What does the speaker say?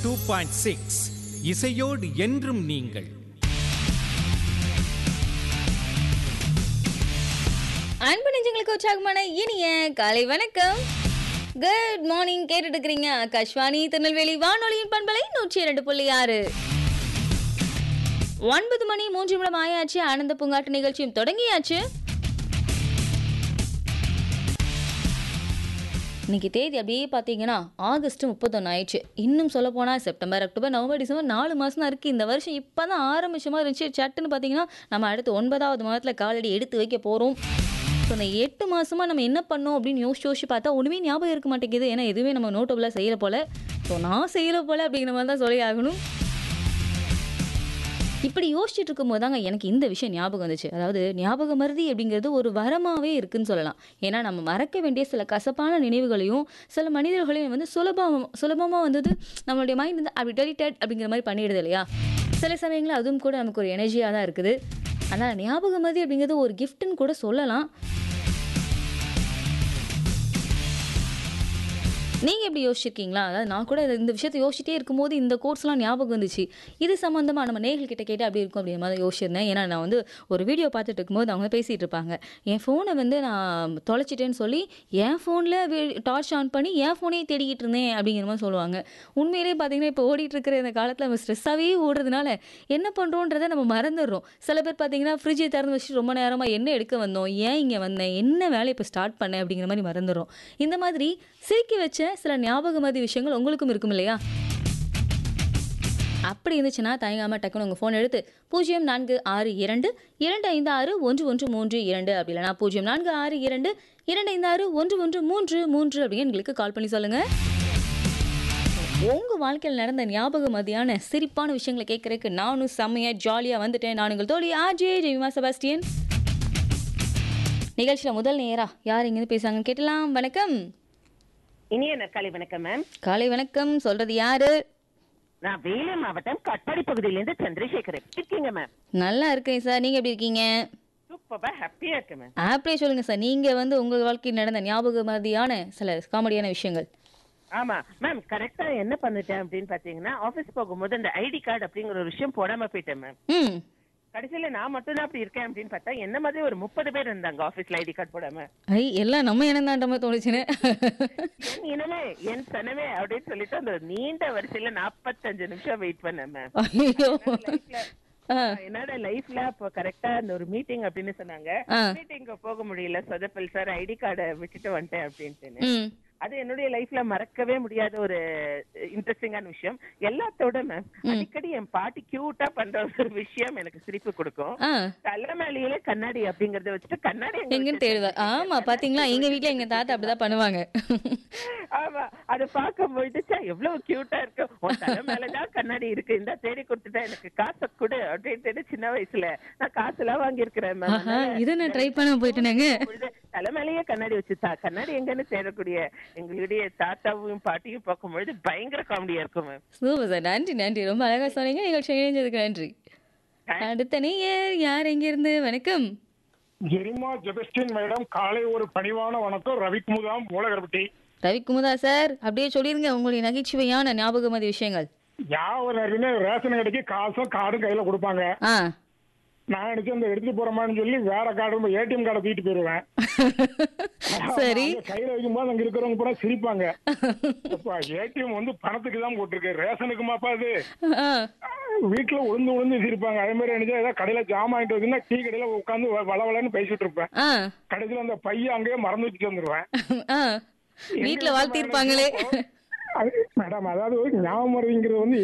Two point six இசையோடு என்றும் நீங்கள் அன்பு நெஞ்சங்களுக்கு உற்சாகமான இனிய காலை வணக்கம் குட் மார்னிங் கேட்டுட்டு இருக்கிறீங்க ஆகாஷ்வாணி திருநெல்வேலி வானொலியின் பண்பலை நூற்றி இரண்டு புள்ளி ஆறு ஒன்பது மணி மூன்று நிமிடம் ஆயாச்சு ஆனந்த பூங்காட்டு நிகழ்ச்சியும் தொடங்கியாச்சு இன்னைக்கு தேதி அப்படியே பார்த்தீங்கன்னா ஆகஸ்ட் முப்பத்தொன்று ஆயிடுச்சு இன்னும் சொல்ல போனால் செப்டம்பர் அக்டோபர் நவம்பர் டிசம்பர் நாலு மாதம் தான் இருக்குது இந்த வருஷம் இப்போ தான் ஆரம்பிச்ச மாதிரி இருந்துச்சு சட்டுன்னு பார்த்தீங்கன்னா நம்ம அடுத்து ஒன்பதாவது மாதத்தில் காலடி எடுத்து வைக்க போகிறோம் ஸோ இந்த எட்டு மாதமாக நம்ம என்ன பண்ணோம் அப்படின்னு யோசிச்சு யோசிச்சு பார்த்தா ஒன்றுமே ஞாபகம் இருக்க மாட்டேங்குது ஏன்னா எதுவுமே நம்ம நோட்டபுளாக செய்யல போல ஸோ நான் செய்யல போல அப்படிங்கிற மாதிரி தான் சொல்லி ஆகணும் இப்படி யோசிச்சுட்டு இருக்கும்போது தாங்க எனக்கு இந்த விஷயம் ஞாபகம் வந்துச்சு அதாவது ஞாபக மருதி அப்படிங்கிறது ஒரு வரமாவே இருக்குன்னு சொல்லலாம் ஏன்னா நம்ம மறக்க வேண்டிய சில கசப்பான நினைவுகளையும் சில மனிதர்களையும் வந்து சுலபம் சுலபமாக வந்தது நம்மளுடைய மைண்ட் வந்து அப்படி டெலிட்டட் அப்படிங்கிற மாதிரி பண்ணிடுது இல்லையா சில சமயங்களில் அதுவும் கூட நமக்கு ஒரு எனர்ஜியாக தான் இருக்குது ஆனால் ஞாபக மருதி அப்படிங்கிறது ஒரு கிஃப்ட்டுன்னு கூட சொல்லலாம் நீங்கள் எப்படி யோசிச்சிருக்கீங்களா அதாவது நான் கூட இது- இந்த விஷயத்தை யோசிச்சிட்டே இருக்கும்போது இந்த கோர்ஸ்லாம் ஞாபகம் வந்துச்சு இது சம்மந்தமாக நம்ம நேர்கள் கிட்ட கேட்டு அப்படி இருக்கும் அப்படிங்கிற மாதிரி யோசிச்சிருந்தேன் ஏன்னா நான் வந்து ஒரு வீடியோ பார்த்துட்டு இருக்கும்போது அவங்க பேசிகிட்டு இருப்பாங்க என் ஃபோனை வந்து நான் தொலைச்சிட்டேன்னு சொல்லி என் ஃபோனில் டார்ச் ஆன் பண்ணி என் ஃபோனையே தேடிக்கிட்டு இருந்தேன் அப்படிங்கிற மாதிரி சொல்லுவாங்க உண்மையிலேயே பார்த்தீங்கன்னா இப்போ ஓடிட்டு இருக்கிற இந்த காலத்தில் நம்ம ஸ்ட்ரெஸ்ஸாகவே ஓடுறதுனால என்ன பண்ணுறோன்றதை நம்ம மறந்துடுறோம் சில பேர் பார்த்தீங்கன்னா ஃப்ரிட்ஜை திறந்து வச்சு ரொம்ப நேரமாக என்ன எடுக்க வந்தோம் ஏன் இங்கே வந்தேன் என்ன வேலையை இப்போ ஸ்டார்ட் பண்ணேன் அப்படிங்கிற மாதிரி மறந்துடுறோம் இந்த மாதிரி சிரிக்க வச்ச சில ஞாபக மாதிரி விஷயங்கள் உங்களுக்கும் இருக்கும் இல்லையா அப்படி இருந்துச்சுன்னா தயங்காம டக்குன்னு உங்கள் ஃபோன் எடுத்து பூஜ்ஜியம் நான்கு ஆறு இரண்டு இரண்டு ஐந்து ஆறு ஒன்று ஒன்று மூன்று இரண்டு அப்படி இல்லைனா பூஜ்ஜியம் நான்கு ஆறு இரண்டு இரண்டு ஐந்து ஆறு ஒன்று ஒன்று மூன்று மூன்று அப்படின்னு எங்களுக்கு கால் பண்ணி சொல்லுங்கள் உங்கள் வாழ்க்கையில் நடந்த ஞாபக மதியான சிரிப்பான விஷயங்களை கேட்கறதுக்கு நானும் செம்மையாக ஜாலியாக வந்துட்டேன் நான் உங்கள் தோழி ஆஜே ஜெய்மா செபாஸ்டியன் நிகழ்ச்சியில் முதல் நேரா யார் இங்கேருந்து பேசுறாங்கன்னு கேட்டலாம் வணக்கம் இனிய நற்காலை வணக்கம் மேம் காலை வணக்கம் சொல்றது யாரு நான் வேலூர் மாவட்டம் கட்பாடி பகுதியிலிருந்து சந்திரசேகர் எப்படி இருக்கீங்க மேம் நல்லா இருக்கேன் சார் நீங்க எப்படி இருக்கீங்க சூப்பரா ஹாப்பியா இருக்கு மேம் அப்படியே சொல்லுங்க சார் நீங்க வந்து உங்க வாழ்க்கையில் நடந்த ஞாபக மாதிரியான சில காமெடியான விஷயங்கள் ஆமா மேம் கரெக்டா என்ன பண்ணிட்டேன் அப்படின்னு பாத்தீங்கன்னா ஆபீஸ் போகும்போது அந்த ஐடி கார்டு அப்படிங்கிற ஒரு விஷயம் போடாம போயிட்டேன் மேம் ம் கடைசியில நான் மட்டும் தான் அப்படி இருக்கேன் அப்படின்னு பார்த்தா என்ன மாதிரி ஒரு முப்பது பேர் இருந்தாங்க ஆபீஸ்ல ஐடி கார்டு போடாம ஐ எல்லாம் நம்ம இனந்தாண்ட மாதிரி தோணுச்சுன்னு என் இனமே என் சனமே அப்படின்னு சொல்லிட்டு அந்த நீண்ட வரிசையில நாற்பத்தஞ்சு நிமிஷம் வெயிட் பண்ணேன் மேம் ஐயோ ஆ என்னோட லைஃப்ல அப்போ கரெக்டா அந்த ஒரு மீட்டிங் அப்படின்னு சொன்னாங்க ஆ. மீட்டிங் போக முடியல சொதப்பல் சார் ஐடி கார்டை விட்டுட்டு வந்துட்டேன் அப்படின்ட்டு ம் அது என்னுடைய லைஃப்ல மறக்கவே முடியாத ஒரு இன்ட்ரெஸ்டிங்கான விஷயம் எல்லாத்தோட மேம் அடிக்கடி என் பாட்டி கியூட்டா பண்ற ஒரு விஷயம் எனக்கு சிரிப்பு கொடுக்கும் ஆ தலைமையிலேயே கண்ணாடி அப்படிங்கறத வச்சுட்டு கண்ணாடி எங்க எங்கன்னு வச்சிருக்கேன்? தேடுவார் ஆமா பாத்தீங்களா எங்க வீட்ல எங்க தாத்தா அப்படிதான் பண்ணுவாங்க ஆமா அதை பார்க்கும்போது ச்சே, எவ்வளவு கியூட்டா இருக்கு உன் தலை மேலதான் கண்ணாடி இருக்கு இந்த தேடி கொடுத்துட்டா எனக்கு காசை கொடு அப்படின்ட்டு சின்ன வயசுல நான் காசு எல்லாம் வாங்கியிருக்கிறேன் மேம் ஆஹா இதை நான் ட்ரை பண்ண போயிட்டேனேங்க பொழுது தலை மேலேயே கண்ணாடி வச்சுட்டா கண்ணாடி எங்கன்னு தேடக்கூடிய எங்களுடைய தாத்தாவும் பாட்டியும் பார்க்கும்பொழுது பயங்கர காமெடியா இருக்கும் மேம் சூப்பர் சார் நன்றி நன்றி ரொம்ப அழகா சொன்னீங்க நிகழ்ச்சி இணைஞ்சதுக்கு நன்றி அடுத்த நேயர் யார் எங்க இருந்து வணக்கம் ஜெரிமா ஜெபஸ்டின் மேடம் காலை ஒரு பணிவான வணக்கம் ரவிக்குமுதாம் மூலகரப்பட்டி ரவிக்குமுதா சார் அப்படியே சொல்லிருங்க உங்களுடைய நகைச்சுவையான ஞாபகம் மாதிரி விஷயங்கள் யாவரும் ரேஷன் கடைக்கு காசும் கார்டும் கையில கொடுப்பாங்க ஆ நான் நினைச்சு அந்த எடுத்துட்டு போறோமான்னு சொல்லி வேற கார்டு ஏடிஎம் கார்டை தூக்கிட்டு போயிருவேன் சரி அங்க கையில வைக்கும்போது அங்க இருக்கிறவங்க பூரா சிரிப்பாங்க ஏடிஎம் வந்து பணத்துக்கு தான் போட்டிருக்கு ரேஷனுக்குமாப்பா அது ஆ வீட்டுல உளுந்து உளுந்து சிரிப்பாங்க அதே மாதிரி நினைச்சா ஏதாவது கடையில ஜாமான் வாங்கிட்டு வந்து டீ கடையில உட்காந்து வளவலன்னு பேசிட்டு இருப்பேன் ஆ கடைசியில அந்த பையன் அங்கேயே மறந்து வச்சுட்டு வந்துருவேன் ஆ வீட்டில் வாழ்த்திருப்பாங்களே அது- மேடம் அதாவது ஞாபகம் மறதிங்கிறது வந்து